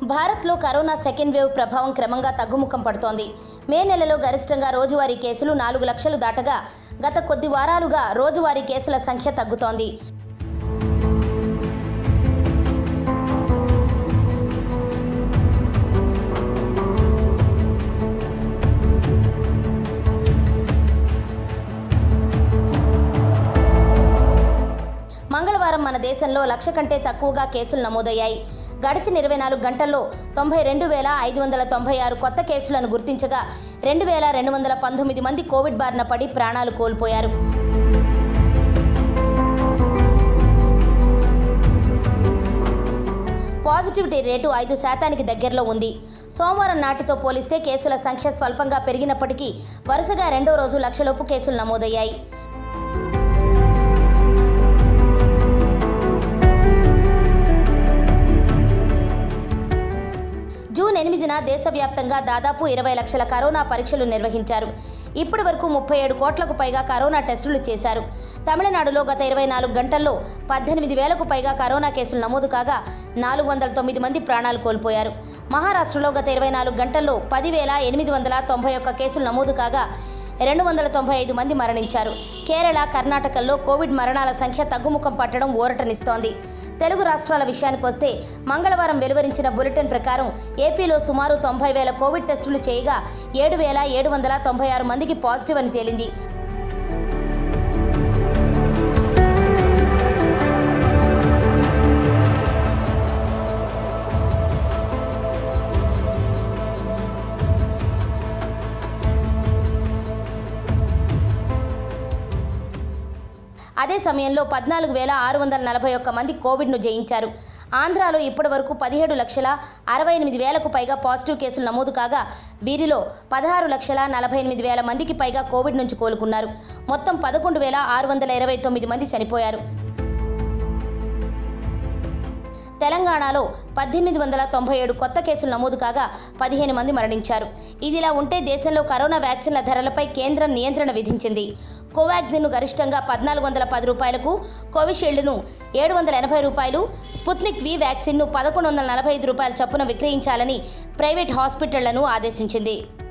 భారత్లో corona second wave ప్రభావం క్రమంగా తగ్గుముఖం పడుతోంది మే నెలలో గరిష్టంగా రోజువారీ కేసులు నాలుగు లక్షలు దాటగా గత కొద్ది వారాలుగా రోజువారీ కేసుల సంఖ్య తగ్గుతోంది మంగళవారం మన దేశంలో లక్ష కంటే తక్కువగా కేసులు నమోదయ్యాయి గడిచిన ఇరవై నాలుగు గంటల్లో తొంభై రెండు వేల ఐదు వందల తొంభై ఆరు కొత్త కేసులను గుర్తించగా రెండు వేల రెండు వందల పంతొమ్మిది మంది కోవిడ్ బారిన పడి ప్రాణాలు కోల్పోయారు పాజిటివిటీ రేటు ఐదు శాతానికి దగ్గరలో ఉంది సోమవారం నాటితో పోలిస్తే కేసుల సంఖ్య స్వల్పంగా పెరిగినప్పటికీ వరుసగా రెండో రోజు లక్షలోపు కేసులు నమోదయ్యాయి జూన్ ఎనిమిదిన దేశవ్యాప్తంగా దాదాపు ఇరవై లక్షల కరోనా పరీక్షలు నిర్వహించారు ఇప్పటి వరకు ముప్పై ఏడు కోట్లకు పైగా కరోనా టెస్టులు చేశారు తమిళనాడులో గత ఇరవై నాలుగు గంటల్లో పద్దెనిమిది వేలకు పైగా కరోనా కేసులు నమోదు కాగా నాలుగు వందల తొమ్మిది మంది ప్రాణాలు కోల్పోయారు మహారాష్ట్రలో గత ఇరవై నాలుగు గంటల్లో పదివేల ఎనిమిది వందల తొంభై ఒక్క కేసులు నమోదు కాగా రెండు వందల తొంభై ఐదు మంది మరణించారు కేరళ కర్ణాటకల్లో కోవిడ్ మరణాల సంఖ్య తగ్గుముఖం పట్టడం ఊరటనిస్తోంది తెలుగు రాష్ట్రాల విషయానికి వస్తే మంగళవారం వెలువరించిన బులెటిన్ ప్రకారం ఏపీలో సుమారు తొంభై వేల కోవిడ్ టెస్టులు చేయగా ఏడు వేల ఏడు వందల తొంభై ఆరు మందికి పాజిటివ్ అని తేలింది అదే సమయంలో పద్నాలుగు వేల ఆరు వందల నలభై ఒక్క మంది కోవిడ్ను జయించారు ఆంధ్రాలో ఇప్పటి వరకు పదిహేడు లక్షల అరవై ఎనిమిది వేలకు పైగా పాజిటివ్ కేసులు నమోదు కాగా వీరిలో పదహారు లక్షల నలభై ఎనిమిది వేల మందికి పైగా కోవిడ్ నుంచి కోలుకున్నారు మొత్తం పదకొండు వేల ఆరు వందల ఇరవై తొమ్మిది మంది చనిపోయారు తెలంగాణలో పద్దెనిమిది వందల తొంభై ఏడు కొత్త కేసులు నమోదు కాగా పదిహేను మంది మరణించారు ఇదిలా ఉంటే దేశంలో కరోనా వ్యాక్సిన్ల ధరలపై కేంద్రం నియంత్రణ విధించింది కోవాక్సిన్ను గరిష్టంగా పద్నాలుగు వందల పది రూపాయలకు కోవిషీల్డ్ను ఏడు వందల ఎనభై రూపాయలు స్పుత్నిక్ వి వ్యాక్సిన్ను పదకొండు వందల నలభై ఐదు రూపాయల చొప్పున విక్రయించాలని ప్రైవేట్ హాస్పిటళ్లను ఆదేశించింది